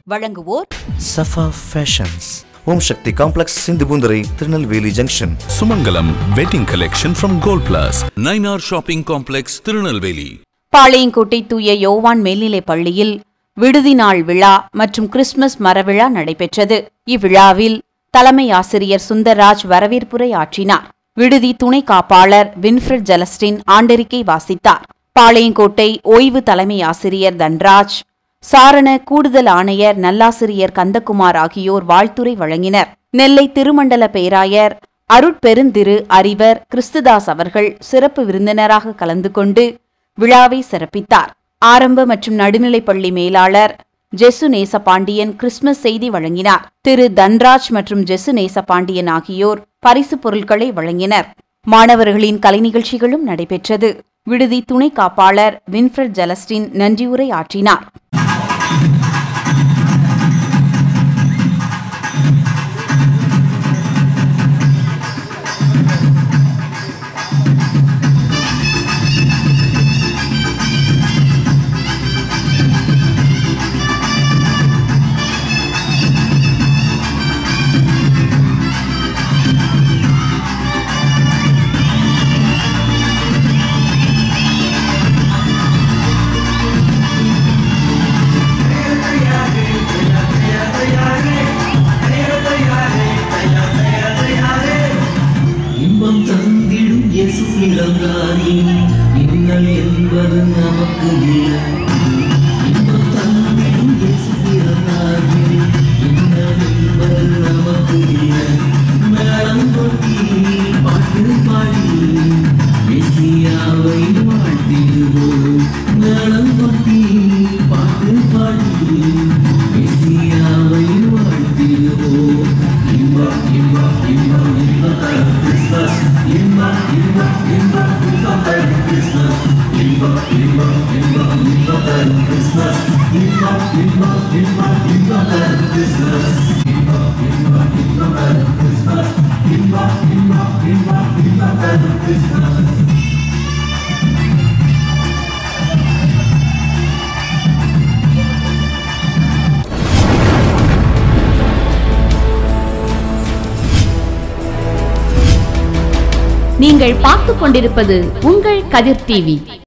வழங்குவோர் Safa fashions Om Shakti complex Sindhupoondurai Tirunelveli junction Sumangalam wedding collection from gold plus Nainar shopping complex Tirunelveli Palayamkottai தூய யோவான் மேல்நிலைப் பள்ளியில் விடுதி நாள் விழா மற்றும் கிறிஸ்துமஸ் மரவிழா நடைபெற்றது இவ்விழாவில் தலைமை ஆசிரியர் சுந்தர்ராஜ் வரவேற்புரை ஆற்றினார் விடுதி துணை காப்பாளர் வின்ஃபிரட் ஜலஸ்டின் ஆண்டறிக்கை வாசித்தார் பாளையங்கோட்டை ஓய்வு தலைமை ஆசிரியர் தன்ராஜ் சாரண கூடுதல் ஆணையர் நல்லாசிரியர் கந்தகுமார் ஆகியோர் வாழ்த்துரை வழங்கினர் நெல்லை திருமண்டல பேராயர் அருட்பெருந்திரு அறிவர் கிறிஸ்துதாஸ் அவர்கள் சிறப்பு விருந்தினராக கலந்து கொண்டு விழாவை சிறப்பித்தார் ஆரம்ப மற்றும் நடுநிலைப்பள்ளி மேலாளர் ஜெசு நேசபாண்டியன் கிறிஸ்துமஸ் செய்தி வழங்கினார் திரு தன்ராஜ் மற்றும் ஜெசு நேசபாண்டியன் ஆகியோர் பரிசுப் பொருட்களை வழங்கினர் மாணவர்களின் கலை நிகழ்ச்சிகளும் நடைபெற்றது விடுதி துணை காப்பாளர் வின்ஃபிரட் ஜலஸ்டின் நன்றியுரை ஆற்றினார் இன்பம் தந்திடும் இயேசு பிறந்தாரே இன்னல் என்பது நமக்கு இல்லை இன்பம் தந்திடும் இயேசு பிறந்தாரே இன்னல் என்பது நமக்கு இல்லை மேளம் கொட்டி பாட்டு பாடி மெசியாவை வாழ்த்திடுவோம் மேளம் கொட்டி பாட்டு பாடி மெசியாவை வாழ்த்திடுவோம் இன்பம் இன்பம் இன்பம் இன்பம் தரும் கிறிஸ்மஸ் இன்பம் இன்பம் இன்பம் இன்பம் தரும் கிறிஸ்மஸ் இன்பம் இன்பம் இன்பம் இன்பம் தரும் கிறிஸ்மஸ் இன்பம் இன்பம் இன்பம் இன்பம் தரும் கிறிஸ்மஸ் இன்பம் இன்பம் இன்பம் தரும் கிறிஸ்மஸ் இன்பம் இன்பம் இன்பம் இன்பம் தரும் கிறிஸ்மஸ் நீங்கள் பார்த்துக் கொண்டிருப்பது உங்கள் கதிர் டிவி